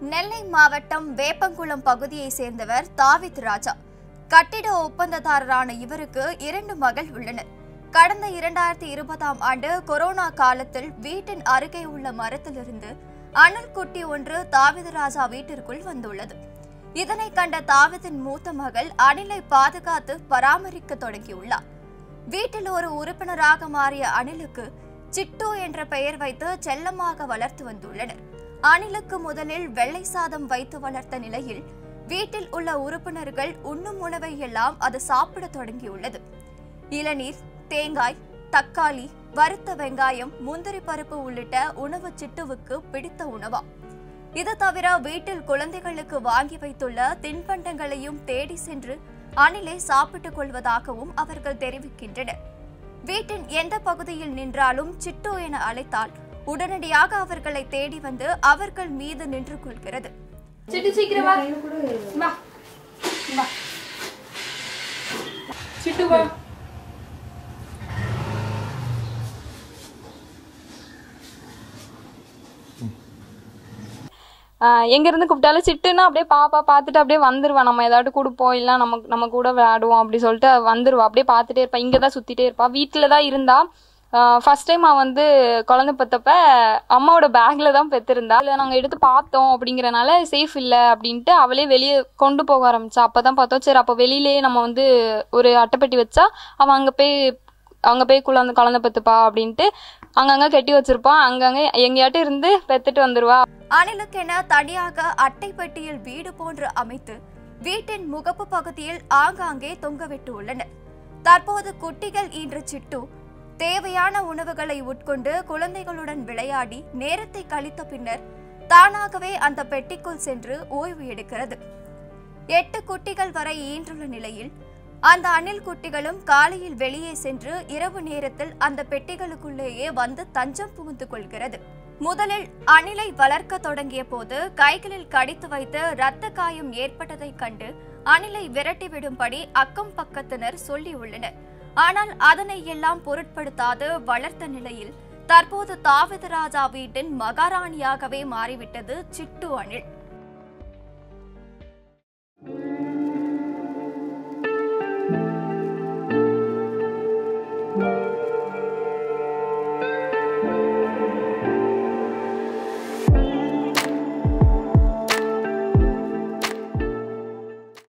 நெல்லை மாவட்டம் வேப்பங்குளம் பகுதியை சேர்ந்தவர் தாவித் ராஜா கட்டிட ஒப்பந்ததாரரான இவருக்கு இரண்டு மகள் உள்ளனர் கடந்த இரண்டாயிரத்தி இருபதாம் ஆண்டு கொரோனா காலத்தில் வீட்டின் அருகே உள்ள மரத்திலிருந்து அணில் குட்டி ஒன்று தாவித் ராஜா வீட்டிற்குள் வந்துள்ளது இதனை கண்ட தாவிதின் மூத்த மகள் அணிலை பாதுகாத்து பராமரிக்க தொடங்கியுள்ளார் வீட்டில் ஒரு உறுப்பினராக மாறிய அணிலுக்கு சிட்டு என்ற பெயர் வைத்து செல்லமாக வளர்த்து வந்துள்ளனர் அணிலுக்கு முதலில் வெள்ளை சாதம் வைத்து வளர்த்த நிலையில் வீட்டில் உள்ள உறுப்பினர்கள் உண்ணும் உணவை எல்லாம் அது சாப்பிடத் தொடங்கியுள்ளது இளநீர் தேங்காய் தக்காளி வறுத்த வெங்காயம் முந்திரி பருப்பு உள்ளிட்ட உணவு சிட்டுவுக்கு பிடித்த உணவா இது தவிர வீட்டில் குழந்தைகளுக்கு வாங்கி வைத்துள்ள தின்பண்டங்களையும் தேடி சென்று அணிலை சாப்பிட்டுக் கொள்வதாகவும் அவர்கள் தெரிவிக்கின்றனர் வீட்டின் எந்த பகுதியில் நின்றாலும் சிட்டு என அழைத்தால் உடனடியாக அவர்களை தேடி வந்து அவர்கள் மீது நின்று கொள்கிறது சிட்டு சீக்கிரம் வா வா வா சிட்டு வா ஆஹ் எங்க இருந்து கூப்பிட்டாலும் சிட்டுன்னா அப்படியே பாப்பா பார்த்துட்டு அப்படியே வந்துருவா நம்ம ஏதாட்டு கொடுப்போம் இல்ல நம்ம நம்ம கூட விளையாடுவோம் அப்படி சொல்லிட்டு வந்துருவா அப்படியே பார்த்துட்டே இருப்பா இங்க தான் சுத்திட்டே இருப்பா வீட்டில தான் இருந்தா ஃபர்ஸ்ட் டைம் அவன் வந்து குழந்தை பெத்தப்ப அம்மாவோட பேக்ல தான் பெத்திருந்தா இல்லை நாங்கள் எடுத்து பார்த்தோம் அப்படிங்கறனால சேஃப் இல்லை அப்படின்ட்டு அவளே வெளியே கொண்டு போக ஆரம்பிச்சா அப்பதான் பார்த்தோம் சரி அப்போ வெளியிலேயே நம்ம வந்து ஒரு அட்டைப்பெட்டி வச்சா அவன் அங்கே போய் அங்கே போய் குழந்தை குழந்தை பெத்துப்பா அப்படின்ட்டு அங்கங்க கட்டி வச்சிருப்பான் அங்கங்க எங்கேயாட்டும் இருந்து பெத்துட்டு வந்துருவா அணிலுக்கென தனியாக அட்டை பெட்டியில் வீடு போன்று அமைத்து வீட்டின் முகப்பு பகுதியில் ஆங்காங்கே தொங்கவிட்டு உள்ளனர் தற்போது குட்டிகள் ஈன்ற சிட்டு தேவையான உணவுகளை உட்கொண்டு குழந்தைகளுடன் விளையாடி நேரத்தை கழித்த பின்னர் தானாகவே அந்த பெட்டிக்குள் சென்று ஓய்வு எடுக்கிறது எட்டு குட்டிகள் வரை ஈன்றுள்ள நிலையில் அந்த அணில் குட்டிகளும் காலையில் வெளியே சென்று இரவு நேரத்தில் அந்த பெட்டிகளுக்குள்ளேயே வந்து தஞ்சம் புகுந்து கொள்கிறது முதலில் அணிலை வளர்க்க தொடங்கிய போது கைகளில் கடித்து வைத்து இரத்த காயம் ஏற்பட்டதைக் கண்டு அணிலை விரட்டிவிடும்படி அக்கம் பக்கத்தினர் சொல்லியுள்ளனர் ஆனால் அதனை எல்லாம் பொருட்படுத்தாது வளர்த்த நிலையில் தற்போது தாவித ராஜா வீட்டின் மகாராணியாகவே மாறிவிட்டது சிட்டு அணில்